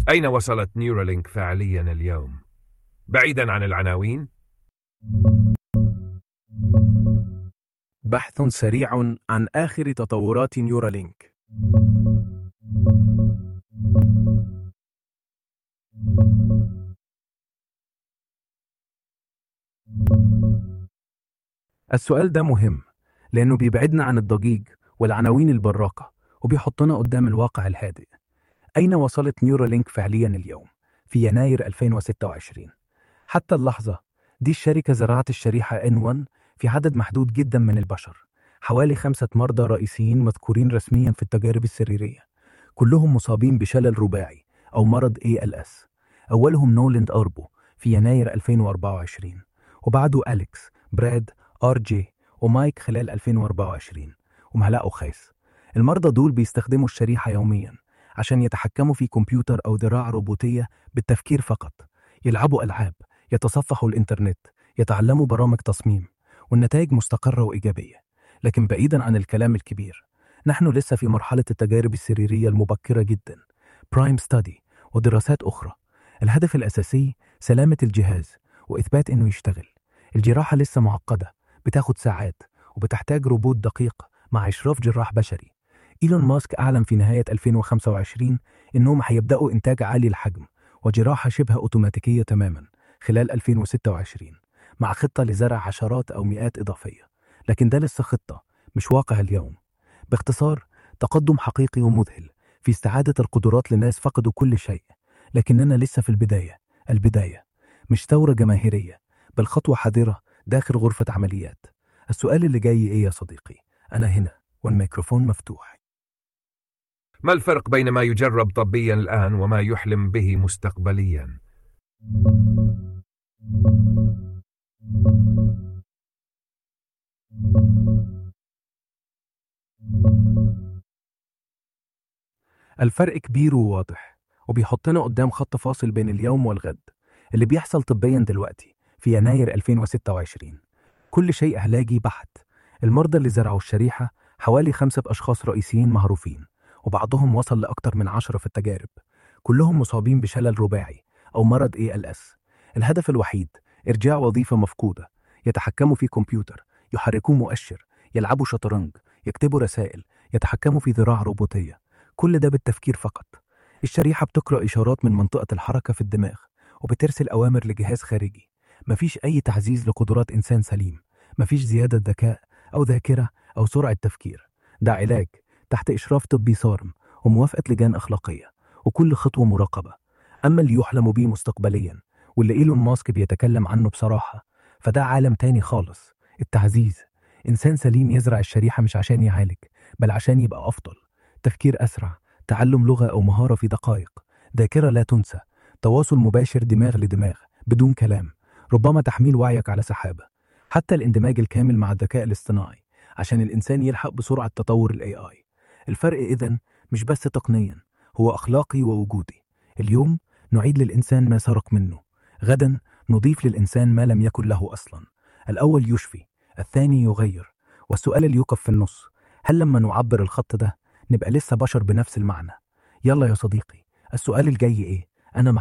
أين وصلت نيورالينك فعليا اليوم؟ بعيدا عن العناوين؟ بحث سريع عن آخر تطورات نيورالينك السؤال ده مهم لأنه بيبعدنا عن الضجيج والعناوين البراقة وبيحطنا قدام الواقع الهادئ أين وصلت نيورالينك فعليا اليوم في يناير 2026 حتى اللحظة دي الشركة زرعت الشريحة N1 في عدد محدود جدا من البشر حوالي خمسة مرضى رئيسيين مذكورين رسميا في التجارب السريرية كلهم مصابين بشلل رباعي أو مرض ALS أولهم نولند أربو في يناير 2024 وبعده أليكس براد آر جي ومايك خلال 2024 ومعلقه خايس المرضى دول بيستخدموا الشريحة يوميا عشان يتحكموا في كمبيوتر أو ذراع روبوتية بالتفكير فقط يلعبوا ألعاب يتصفحوا الإنترنت يتعلموا برامج تصميم والنتائج مستقرة وإيجابية لكن بعيدا عن الكلام الكبير نحن لسه في مرحلة التجارب السريرية المبكرة جدا برايم ستادي ودراسات أخرى الهدف الأساسي سلامة الجهاز وإثبات إنه يشتغل الجراحة لسه معقدة بتاخد ساعات وبتحتاج روبوت دقيق مع إشراف جراح بشري إيلون ماسك أعلن في نهاية 2025 إنهم هيبدأوا إنتاج عالي الحجم وجراحة شبه أوتوماتيكية تماما خلال 2026 مع خطة لزرع عشرات أو مئات إضافية لكن ده لسه خطة مش واقع اليوم باختصار تقدم حقيقي ومذهل في استعادة القدرات لناس فقدوا كل شيء لكننا لسه في البداية البداية مش ثورة جماهيرية بل خطوة حذرة داخل غرفة عمليات السؤال اللي جاي إيه يا صديقي أنا هنا والميكروفون مفتوح ما الفرق بين ما يجرب طبيا الآن وما يحلم به مستقبليا؟ الفرق كبير وواضح وبيحطنا قدام خط فاصل بين اليوم والغد اللي بيحصل طبيا دلوقتي في يناير 2026 كل شيء علاجي بحت المرضى اللي زرعوا الشريحة حوالي خمسة أشخاص رئيسيين معروفين وبعضهم وصل لأكثر من عشرة في التجارب كلهم مصابين بشلل رباعي أو مرض ALS الهدف الوحيد إرجاع وظيفة مفقودة يتحكموا في كمبيوتر يحركوا مؤشر يلعبوا شطرنج يكتبوا رسائل يتحكموا في ذراع روبوتية كل ده بالتفكير فقط الشريحة بتقرأ إشارات من منطقة الحركة في الدماغ وبترسل أوامر لجهاز خارجي مفيش أي تعزيز لقدرات إنسان سليم مفيش زيادة ذكاء أو ذاكرة أو سرعة تفكير ده علاج تحت إشراف طبي صارم وموافقة لجان أخلاقية وكل خطوة مراقبة أما اللي يحلم بيه مستقبليا واللي إيلون ماسك بيتكلم عنه بصراحة فده عالم تاني خالص التعزيز إنسان سليم يزرع الشريحة مش عشان يعالج بل عشان يبقى أفضل تفكير أسرع تعلم لغة أو مهارة في دقائق ذاكرة لا تنسى تواصل مباشر دماغ لدماغ بدون كلام ربما تحميل وعيك على سحابة حتى الاندماج الكامل مع الذكاء الاصطناعي عشان الإنسان يلحق بسرعة تطور ال AI الفرق إذن مش بس تقنيا هو أخلاقي ووجودي اليوم نعيد للإنسان ما سرق منه غدا نضيف للإنسان ما لم يكن له أصلا الأول يشفي الثاني يغير والسؤال اللي يقف في النص هل لما نعبر الخط ده نبقى لسه بشر بنفس المعنى يلا يا صديقي السؤال الجاي إيه أنا